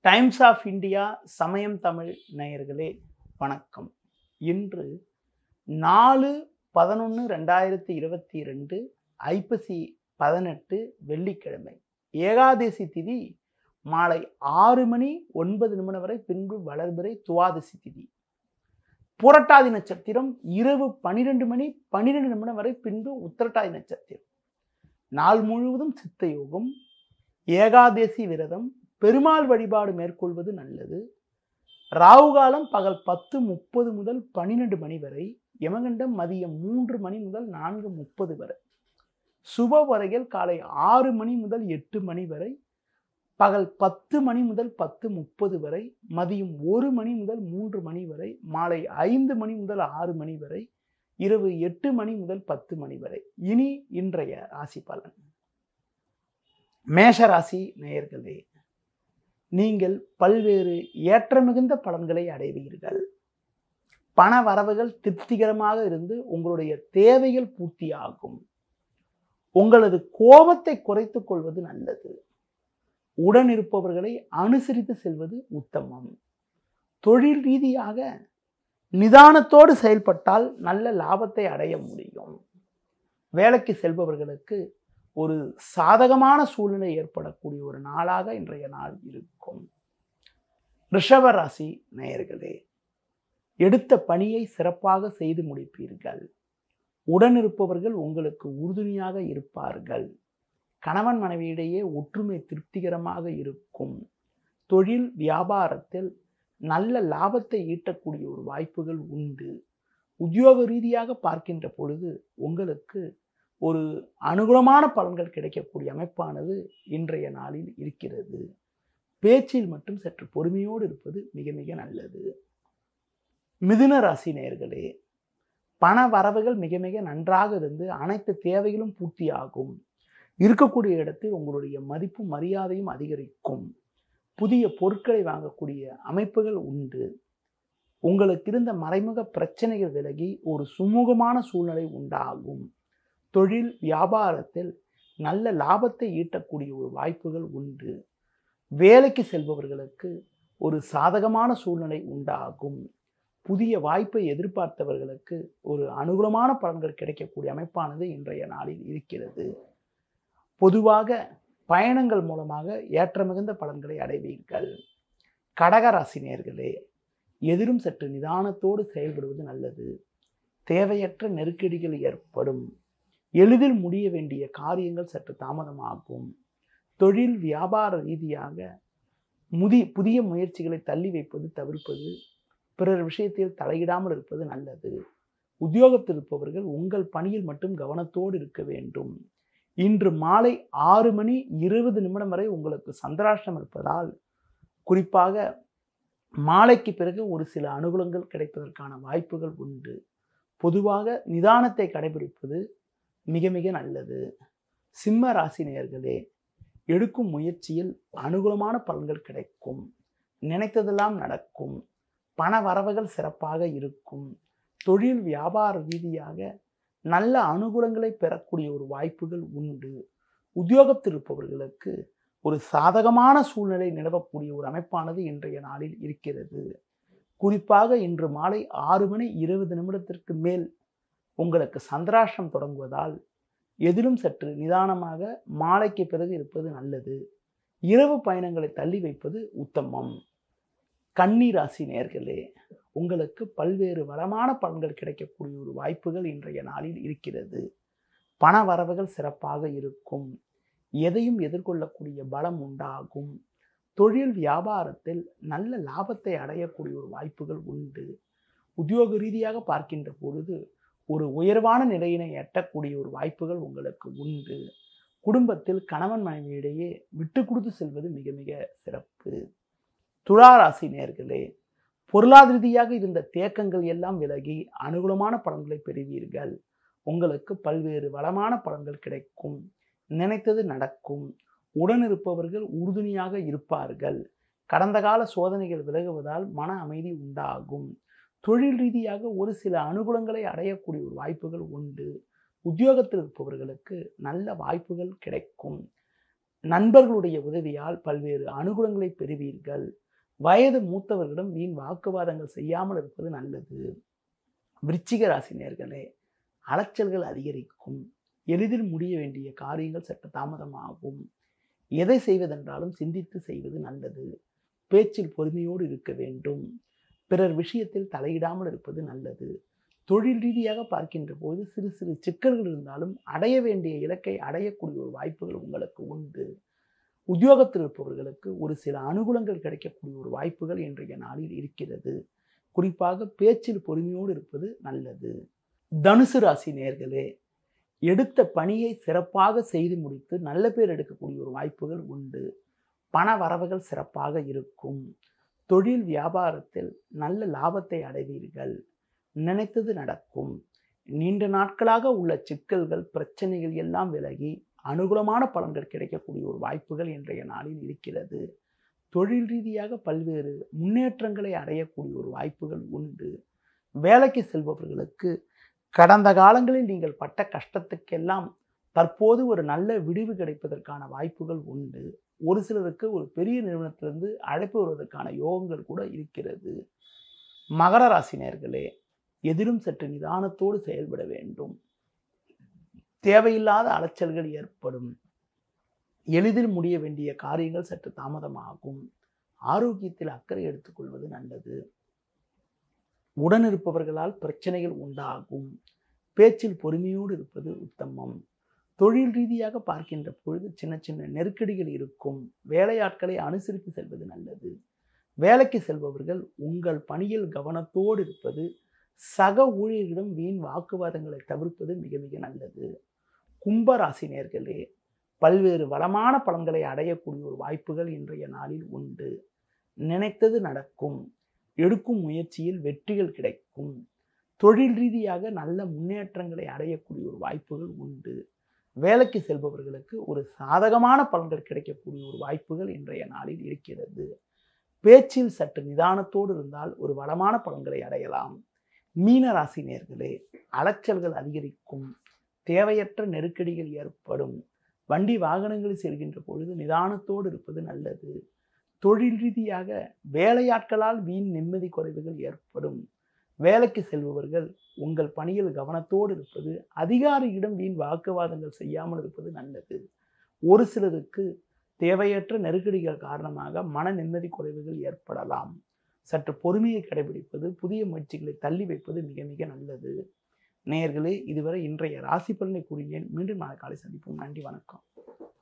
times of India சமயம் தமிழ் நேயர்களே வணக்கம் இன்று நாலு பதினொன்று ரெண்டாயிரத்தி இருபத்தி ரெண்டு ஐப்பசி பதினெட்டு வெள்ளிக்கிழமை ஏகாதசி திதி மாலை ஆறு மணி ஒன்பது நிமிடம் வரை பின்பு வளர்பிறை துவாதசி திதி புரட்டாதி நட்சத்திரம் இரவு பனிரெண்டு மணி பன்னிரெண்டு நிமிடம் வரை பின்பு உத்திரட்டாதி நட்சத்திரம் நாள் முழுவதும் சித்த யோகம் ஏகாதேசி விரதம் பெருமாள் வழிபாடு மேற்கொள்வது நல்லது ராகு காலம் பகல் பத்து முப்பது முதல் பன்னிரெண்டு மணி வரை யமகண்டம் மதியம் மூன்று மணி முதல் நான்கு முப்பது வரை சுப வரைகள் காலை ஆறு மணி முதல் எட்டு மணி வரை பகல் பத்து மணி முதல் பத்து முப்பது வரை மதியம் ஒரு மணி முதல் மூன்று மணி வரை மாலை ஐந்து மணி முதல் ஆறு மணி வரை இரவு எட்டு மணி முதல் பத்து மணி வரை இனி இன்றைய ராசி பலன் மேஷ ராசி நேயர்களே நீங்கள் பல்வேறு ஏற்றமிகுந்த பலன்களை அடைவீர்கள் பண வரவுகள் திருப்திகரமாக இருந்து உங்களுடைய தேவைகள் பூர்த்தியாகும் உங்களது கோபத்தை குறைத்துக் கொள்வது நல்லது உடன் இருப்பவர்களை அனுசரித்து செல்வது உத்தமம் தொழில் ரீதியாக நிதானத்தோடு செயல்பட்டால் நல்ல லாபத்தை அடைய முடியும் வேலைக்கு செல்பவர்களுக்கு ஒரு சாதகமான சூழ்நிலை ஏற்படக்கூடிய ஒரு நாளாக இன்றைய நாள் இருக்கும் ரிஷப ராசி நேயர்களே எடுத்த பணியை சிறப்பாக செய்து முடிப்பீர்கள் உடன் இருப்பவர்கள் உங்களுக்கு உறுதுணையாக இருப்பார்கள் கணவன் மனைவியிடையே ஒற்றுமை திருப்திகரமாக இருக்கும் தொழில் வியாபாரத்தில் நல்ல லாபத்தை ஈட்டக்கூடிய ஒரு வாய்ப்புகள் உண்டு உத்தியோக ரீதியாக பார்க்கின்ற பொழுது உங்களுக்கு ஒரு அனுகூலமான பலன்கள் கிடைக்கக்கூடிய அமைப்பானது இன்றைய நாளில் இருக்கிறது பேச்சில் மட்டும் சற்று பொறுமையோடு இருப்பது மிக மிக நல்லது மிதுன ராசி நேர்களே பண வரவுகள் மிக மிக நன்றாக இருந்து அனைத்து தேவைகளும் பூர்த்தியாகும் இருக்கக்கூடிய இடத்தில் உங்களுடைய மதிப்பும் மரியாதையும் அதிகரிக்கும் புதிய பொருட்களை வாங்கக்கூடிய அமைப்புகள் உண்டு உங்களுக்கு இருந்த மறைமுக பிரச்சனைகள் விலகி ஒரு சுமூகமான சூழ்நிலை உண்டாகும் தொழில் வியாபாரத்தில் நல்ல லாபத்தை ஈட்டக்கூடிய ஒரு வாய்ப்புகள் உண்டு வேலைக்கு செல்பவர்களுக்கு ஒரு சாதகமான சூழ்நிலை உண்டாகும் புதிய வாய்ப்பை எதிர்பார்த்தவர்களுக்கு ஒரு அனுகூலமான பலன்கள் கிடைக்கக்கூடிய அமைப்பானது இன்றைய நாளில் இருக்கிறது பொதுவாக பயணங்கள் மூலமாக ஏற்றமிகுந்த பலன்களை அடைவீர்கள் கடகராசினியர்களே எதிரும் சற்று நிதானத்தோடு செயல்படுவது நல்லது தேவையற்ற நெருக்கடிகள் ஏற்படும் எளிதில் முடிய வேண்டிய காரியங்கள் சற்று தாமதமாகும் தொழில் வியாபார ரீதியாக முதி புதிய முயற்சிகளை தள்ளி வைப்பது தவிர்ப்பது பிறர் விஷயத்தில் தலையிடாமல் இருப்பது நல்லது உத்தியோகத்தில் இருப்பவர்கள் உங்கள் பணியில் மட்டும் கவனத்தோடு இருக்க வேண்டும் இன்று மாலை ஆறு மணி இருபது நிமிடம் வரை உங்களுக்கு சந்திராஷ்டம் இருப்பதால் குறிப்பாக மாலைக்கு பிறகு ஒரு சில அனுகூலங்கள் கிடைப்பதற்கான வாய்ப்புகள் உண்டு பொதுவாக நிதானத்தை கடைபிடிப்பது மிக மிக நல்லது சிம்ம ராசி நேயர்களே எடுக்கும் முயற்சியில் அனுகூலமான பலன்கள் கிடைக்கும் நினைத்ததெல்லாம் நடக்கும் பண வரவுகள் சிறப்பாக இருக்கும் தொழில் வியாபார ரீதியாக நல்ல அனுகூலங்களை பெறக்கூடிய ஒரு வாய்ப்புகள் உண்டு உத்தியோகத்தில் இருப்பவர்களுக்கு ஒரு சாதகமான சூழ்நிலை நிலவக்கூடிய ஒரு அமைப்பானது இன்றைய நாளில் இருக்கிறது குறிப்பாக இன்று மாலை ஆறு மணி இருபது நிமிடத்திற்கு மேல் உங்களுக்கு சந்திராஷ்டம் தொடங்குவதால் எதிலும் சற்று நிதானமாக மாலைக்கு பிறகு இருப்பது நல்லது இரவு பயணங்களை தள்ளி வைப்பது உத்தமம் கன்னி ராசி நேர்களே உங்களுக்கு பல்வேறு வளமான பலன்கள் கிடைக்கக்கூடிய ஒரு வாய்ப்புகள் இன்றைய நாளில் இருக்கிறது பண வரவுகள் சிறப்பாக இருக்கும் எதையும் எதிர்கொள்ளக்கூடிய பலம் உண்டாகும் தொழில் வியாபாரத்தில் நல்ல லாபத்தை அடையக்கூடிய ஒரு வாய்ப்புகள் உண்டு உத்தியோக ரீதியாக பார்க்கின்ற பொழுது ஒரு உயர்வான நிலையினை எட்டக்கூடிய ஒரு வாய்ப்புகள் உங்களுக்கு உண்டு குடும்பத்தில் கணவன் மனைவியிடையே விட்டு கொடுத்து செல்வது மிக மிக சிறப்பு துளாராசி நேர்களே பொருளாதார ரீதியாக இருந்த தேக்கங்கள் எல்லாம் விலகி அனுகூலமான பலன்களை பெறுவீர்கள் உங்களுக்கு பல்வேறு வளமான பலன்கள் கிடைக்கும் நினைத்தது நடக்கும் உடன் இருப்பவர்கள் உறுதுணையாக இருப்பார்கள் கடந்த கால சோதனைகள் விலகுவதால் மன அமைதி உண்டாகும் தொழில் ரீதியாக ஒரு சில அனுகூலங்களை அடையக்கூடிய ஒரு வாய்ப்புகள் உண்டு உத்தியோகத்தில் இருப்பவர்களுக்கு நல்ல வாய்ப்புகள் கிடைக்கும் நண்பர்களுடைய உதவியால் பல்வேறு அனுகூலங்களை பெறுவீர்கள் வயது மூத்தவர்களிடம் வீண் வாக்குவாதங்கள் செய்யாமல் இருப்பது நல்லது விருச்சிக ராசி நேர்களே அலைச்சல்கள் அதிகரிக்கும் எளிதில் முடிய வேண்டிய காரியங்கள் சற்று தாமதமாகும் எதை செய்வதென்றாலும் சிந்தித்து செய்வது நல்லது பேச்சில் பொறுமையோடு இருக்க வேண்டும் பிறர் விஷயத்தில் தலையிடாமல் இருப்பது நல்லது தொழில் ரீதியாக பார்க்கின்ற போது சிறு சிறு சிக்கல்கள் இருந்தாலும் அடைய வேண்டிய இலக்கை அடையக்கூடிய ஒரு வாய்ப்புகள் உங்களுக்கு உண்டு உத்தியோகத்தில் இருப்பவர்களுக்கு ஒரு சில அனுகூலங்கள் கிடைக்கக்கூடிய ஒரு வாய்ப்புகள் இன்றைய நாளில் இருக்கிறது குறிப்பாக பேச்சில் பொறுமையோடு இருப்பது நல்லது தனுசு ராசி நேர்களே எடுத்த பணியை சிறப்பாக செய்து முடித்து நல்ல பேர் எடுக்கக்கூடிய ஒரு வாய்ப்புகள் உண்டு பண வரவுகள் சிறப்பாக இருக்கும் தொழில் வியாபாரத்தில் நல்ல லாபத்தை அடைவீர்கள் நினைத்தது நடக்கும் நீண்ட நாட்களாக உள்ள சிக்கல்கள் பிரச்சனைகள் எல்லாம் விலகி அனுகூலமான பலன்கள் கிடைக்கக்கூடிய ஒரு வாய்ப்புகள் இன்றைய நாளில் இருக்கிறது தொழில் ரீதியாக பல்வேறு முன்னேற்றங்களை அடையக்கூடிய ஒரு வாய்ப்புகள் உண்டு வேலைக்கு செல்பவர்களுக்கு கடந்த காலங்களில் நீங்கள் பட்ட கஷ்டத்துக்கெல்லாம் தற்போது ஒரு நல்ல விடிவு கிடைப்பதற்கான வாய்ப்புகள் உண்டு ஒரு சிலருக்கு ஒரு பெரிய நிறுவனத்திலிருந்து அழைப்பு வருவதற்கான யோகங்கள் கூட இருக்கிறது மகர ராசினியர்களே எதிலும் சற்று நிதானத்தோடு செயல்பட வேண்டும் தேவையில்லாத அலைச்சல்கள் ஏற்படும் எளிதில் முடிய வேண்டிய காரியங்கள் சற்று தாமதமாகும் ஆரோக்கியத்தில் அக்கறை எடுத்துக்கொள்வது நல்லது உடனிருப்பவர்களால் பிரச்சனைகள் உண்டாகும் பேச்சில் பொறுமையோடு இருப்பது உத்தமம் தொழில் ரீதியாக பார்க்கின்ற பொழுது சின்ன சின்ன நெருக்கடிகள் இருக்கும் வேலையாட்களை அனுசரித்து செல்வது நல்லது வேலைக்கு செல்பவர்கள் உங்கள் பணியில் கவனத்தோடு இருப்பது சக ஊழியர்களிடம் வீண் வாக்குவாதங்களை தவிர்ப்பது மிக மிக நல்லது கும்பராசி நேர்களே பல்வேறு வளமான பலன்களை அடையக்கூடிய ஒரு வாய்ப்புகள் இன்றைய நாளில் உண்டு நினைத்தது நடக்கும் எடுக்கும் முயற்சியில் வெற்றிகள் கிடைக்கும் தொழில் ரீதியாக நல்ல முன்னேற்றங்களை அடையக்கூடிய ஒரு வாய்ப்புகள் உண்டு வேலைக்கு செல்பவர்களுக்கு ஒரு சாதகமான பலன்கள் கிடைக்கக்கூடிய ஒரு வாய்ப்புகள் இன்றைய நாளில் இருக்கிறது பேச்சில் சற்று நிதானத்தோடு இருந்தால் ஒரு வளமான பலன்களை அடையலாம் மீன ராசி நேர்களே அலைச்சல்கள் அதிகரிக்கும் தேவையற்ற நெருக்கடிகள் ஏற்படும் வண்டி வாகனங்களில் செல்கின்ற பொழுது நிதானத்தோடு இருப்பது நல்லது தொழில் ரீதியாக வேலையாட்களால் வீண் நிம்மதி குறைவுகள் ஏற்படும் வேலைக்கு செல்பவர்கள் உங்கள் பணியில் கவனத்தோடு இருப்பது அதிகாரியிடம் வீண் வாக்குவாதங்கள் செய்யாமல் இருப்பது நல்லது ஒரு சிலருக்கு தேவையற்ற நெருக்கடிகள் காரணமாக மன நிம்மதி குறைவுகள் ஏற்படலாம் சற்று பொறுமையை கடைபிடிப்பது புதிய முயற்சிகளை தள்ளி வைப்பது மிக மிக நல்லது நேயர்களே இதுவரை இன்றைய ராசி பலனை கூறினேன் மீண்டும் நாளை காலை சந்திப்போம் நன்றி வணக்கம்